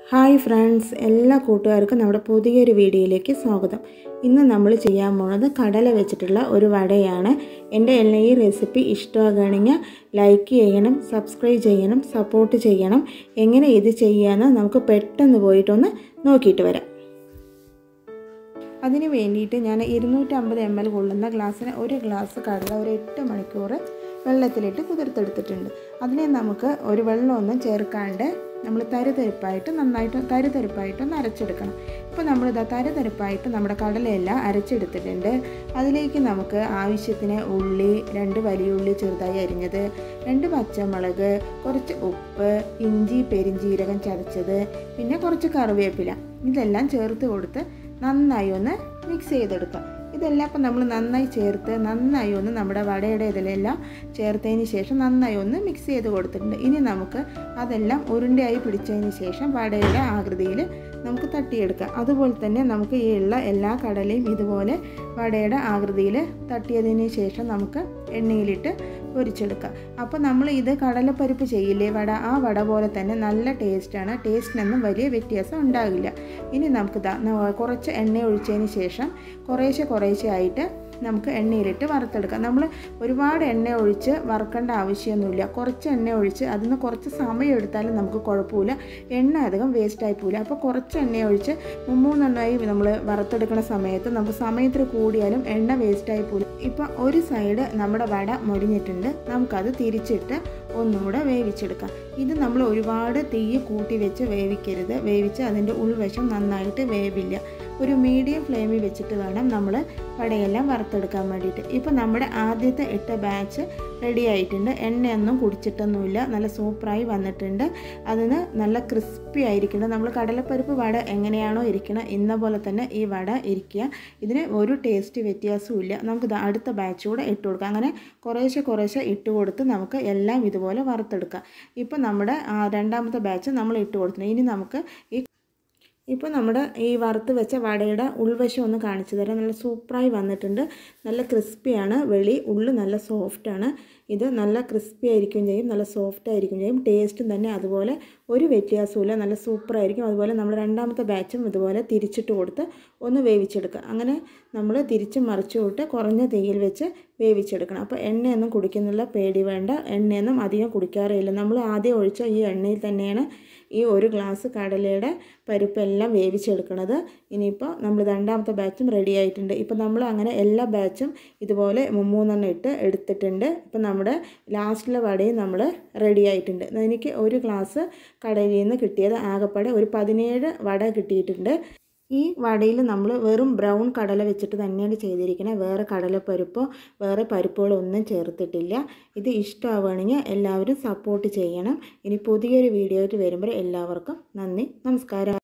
hi friends എല്ലാ കൂട്ടുകാർക്കും നമ്മുടെ പുതിയൊരു വീഡിയോയിലേക്ക് സ്വാഗതം ഇന്ന് നമ്മൾ ചെയ്യാൻ പോണത് കടല വെച്ചിട്ടുള്ള ഒരു വടയാണ് എൻ്റെ എല്ലാ ഈ റെസിപ്പി ഇഷ്ടമാകുകയാണെങ്കിൽ ലൈക്ക് ചെയ്യണം സബ്സ്ക്രൈബ് ചെയ്യണം സപ്പോർട്ട് ചെയ്യണം എങ്ങനെ ഇത് ചെയ്യാമെന്ന് നമുക്ക് പെട്ടെന്ന് പോയിട്ടൊന്ന് നോക്കിയിട്ട് വരാം അതിന് വേണ്ടിയിട്ട് ഞാൻ ഇരുന്നൂറ്റമ്പത് എം എൽ കൊള്ളുന്ന ഗ്ലാസ്സിന് ഒരു ഗ്ലാസ് കടല ഒരു എട്ട് മണിക്കൂർ വെള്ളത്തിലിട്ട് കുതിർത്തെടുത്തിട്ടുണ്ട് അതിനെ നമുക്ക് ഒരു വെള്ളമൊന്നും ചേർക്കാണ്ട് നമ്മൾ തരിതരിപ്പായിട്ട് നന്നായിട്ട് തരിതരിപ്പായിട്ട് ഒന്ന് അരച്ചെടുക്കണം ഇപ്പോൾ നമ്മളിതാ തരിതരിപ്പായിട്ട് നമ്മുടെ കടലയെല്ലാം അരച്ചെടുത്തിട്ടുണ്ട് അതിലേക്ക് നമുക്ക് ആവശ്യത്തിന് ഉള്ളി രണ്ട് വലിയ ഉള്ളി ചെറുതായി അരിഞ്ഞത് രണ്ട് പച്ചമുളക് കുറച്ച് ഉപ്പ് ഇഞ്ചി പെരിഞ്ചീരകം ചതച്ചത് പിന്നെ കുറച്ച് കറിവേപ്പില ഇതെല്ലാം ചേർത്ത് കൊടുത്ത് നന്നായി ഒന്ന് മിക്സ് ചെയ്തെടുക്കാം ഇതെല്ലാം ഇപ്പം നമ്മൾ നന്നായി ചേർത്ത് നന്നായി ഒന്ന് നമ്മുടെ വടയുടെ ഇതിലെല്ലാം ചേർത്തതിന് ശേഷം നന്നായി ഒന്ന് മിക്സ് ചെയ്ത് കൊടുത്തിട്ടുണ്ട് ഇനി നമുക്ക് അതെല്ലാം ഉരുണ്ടയായി പിടിച്ചതിന് ശേഷം വടയുടെ ആകൃതിയിൽ നമുക്ക് തട്ടിയെടുക്കാം അതുപോലെ തന്നെ നമുക്ക് ഈ ഉള്ള എല്ലാ കടലയും ഇതുപോലെ വടയുടെ ആകൃതിയിൽ തട്ടിയതിന് ശേഷം നമുക്ക് എണ്ണയിലിട്ട് പൊരിച്ചെടുക്കാം അപ്പോൾ നമ്മൾ ഇത് കടലപ്പരിപ്പ് ചെയ്യില്ലേ വട ആ വട പോലെ തന്നെ നല്ല ടേസ്റ്റാണ് ടേസ്റ്റിനൊന്നും വലിയ വ്യത്യാസം ഉണ്ടാകില്ല ഇനി നമുക്ക് കുറച്ച് എണ്ണ ഒഴിച്ചതിന് ശേഷം കുറേശ്ശെ കുറേശ്ശെ ആയിട്ട് നമുക്ക് എണ്ണയിലിട്ട് വറുത്തെടുക്കാം നമ്മൾ ഒരുപാട് എണ്ണ ഒഴിച്ച് വറുക്കേണ്ട ആവശ്യമൊന്നുമില്ല കുറച്ച് എണ്ണ ഒഴിച്ച് അതിന് കുറച്ച് സമയം എടുത്താലും നമുക്ക് കുഴപ്പമില്ല എണ്ണ അധികം വേസ്റ്റായി പോവില്ല അപ്പോൾ കുറച്ച് എണ്ണ ഒഴിച്ച് മൂന്നെണ്ണമായി നമ്മൾ വറുത്തെടുക്കുന്ന സമയത്ത് നമുക്ക് സമയത്തിന് കൂടിയാലും എണ്ണ വേസ്റ്റായി പോവില്ല ഇപ്പോൾ ഒരു സൈഡ് നമ്മുടെ വട മൊരിഞ്ഞിട്ടുണ്ട് നമുക്കത് തിരിച്ചിട്ട് ഒന്നുകൂടെ വേവിച്ചെടുക്കാം ഇത് നമ്മൾ ഒരുപാട് തീ കൂട്ടി വെച്ച് വേവിക്കരുത് വേവിച്ച് അതിൻ്റെ ഉൾവശം നന്നായിട്ട് വേവില്ല ഒരു മീഡിയം ഫ്ലെയിമിൽ വെച്ചിട്ട് വേണം നമ്മൾ വടയെല്ലാം വറുത്തെടുക്കാൻ വേണ്ടിയിട്ട് ഇപ്പോൾ നമ്മുടെ ആദ്യത്തെ ഇട്ട ബാച്ച് റെഡി ആയിട്ടുണ്ട് എണ്ണയൊന്നും കുടിച്ചിട്ടൊന്നുമില്ല നല്ല സൂപ്പറായി വന്നിട്ടുണ്ട് അതിന് നല്ല ക്രിസ്പി ആയിരിക്കണം നമ്മൾ കടലപ്പരിപ്പ് വട എങ്ങനെയാണോ ഇരിക്കണം ഇന്ന പോലെ തന്നെ ഈ വട ഇരിക്കുക ഇതിന് ഒരു ടേസ്റ്റ് വ്യത്യാസവും ഇല്ല നമുക്ക് അടുത്ത ബാച്ച് കൂടെ ഇട്ട് കൊടുക്കാം അങ്ങനെ കുറേശ്ശെ കുറേശ്ശെ ഇട്ട് കൊടുത്ത് നമുക്ക് എല്ലാം ഇതുപോലെ വറുത്തെടുക്കാം ഇപ്പോൾ നമ്മുടെ രണ്ടാമത്തെ ബാച്ച് നമ്മൾ ഇട്ട് കൊടുത്തിട്ടുണ്ട് ഇനി നമുക്ക് ഈ ഇപ്പോൾ നമ്മുടെ ഈ വറുത്ത് വെച്ച വടയുടെ ഉൾവശം ഒന്ന് കാണിച്ചു തരാം നല്ല സൂപ്പറായി വന്നിട്ടുണ്ട് നല്ല ക്രിസ്പിയാണ് വെളി ഉള്ളു നല്ല സോഫ്റ്റാണ് ഇത് നല്ല ക്രിസ്പി ആയിരിക്കും ചെയ്യും നല്ല സോഫ്റ്റ് ആയിരിക്കും ചെയ്യും ടേസ്റ്റും തന്നെ അതുപോലെ ഒരു വ്യത്യാസമില്ല നല്ല സൂപ്പറായിരിക്കും അതുപോലെ നമ്മൾ രണ്ടാമത്തെ ബാച്ചും ഇതുപോലെ തിരിച്ചിട്ട് കൊടുത്ത് ഒന്ന് വേവിച്ചെടുക്കുക അങ്ങനെ നമ്മൾ തിരിച്ച് മറിച്ചു വിട്ട് കുറഞ്ഞ തീയിൽ വെച്ച് വേവിച്ചെടുക്കണം അപ്പോൾ എണ്ണയൊന്നും കുടിക്കുന്നുള്ള പേടി വേണ്ട എണ്ണയൊന്നും അധികം കുടിക്കാറില്ല നമ്മൾ ആദ്യം ഒഴിച്ച ഈ എണ്ണയിൽ തന്നെയാണ് ഈ ഒരു ഗ്ലാസ് കടലയുടെ പരിപ്പെല്ലാം വേവിച്ചെടുക്കുന്നത് ഇനിയിപ്പോൾ നമ്മൾ രണ്ടാമത്തെ ബാച്ചും റെഡി ആയിട്ടുണ്ട് ഇപ്പോൾ നമ്മൾ അങ്ങനെ എല്ലാ ബാച്ചും ഇതുപോലെ മൂന്നെണ്ണം ഇട്ട് എടുത്തിട്ടുണ്ട് ഇപ്പം നമ്മുടെ ലാസ്റ്റിലെ വടയും നമ്മൾ റെഡി ആയിട്ടുണ്ട് എനിക്ക് ഒരു ഗ്ലാസ് കടയിൽ നിന്ന് കിട്ടിയത് ആകെപ്പാടെ ഒരു പതിനേഴ് വട കിട്ടിയിട്ടുണ്ട് ഈ വടയിൽ നമ്മൾ വെറും ബ്രൗൺ കടല വെച്ചിട്ട് തന്നെയാണ് ചെയ്തിരിക്കുന്നത് വേറെ കടലപ്പരിപ്പോ വേറെ പരിപ്പുകളോ ഒന്നും ചേർത്തിട്ടില്ല ഇത് ഇഷ്ടമാവുകയാണെങ്കിൽ എല്ലാവരും സപ്പോർട്ട് ചെയ്യണം ഇനി പുതിയൊരു വീഡിയോ ആയിട്ട് വരുമ്പോൾ എല്ലാവർക്കും നന്ദി നമസ്കാരം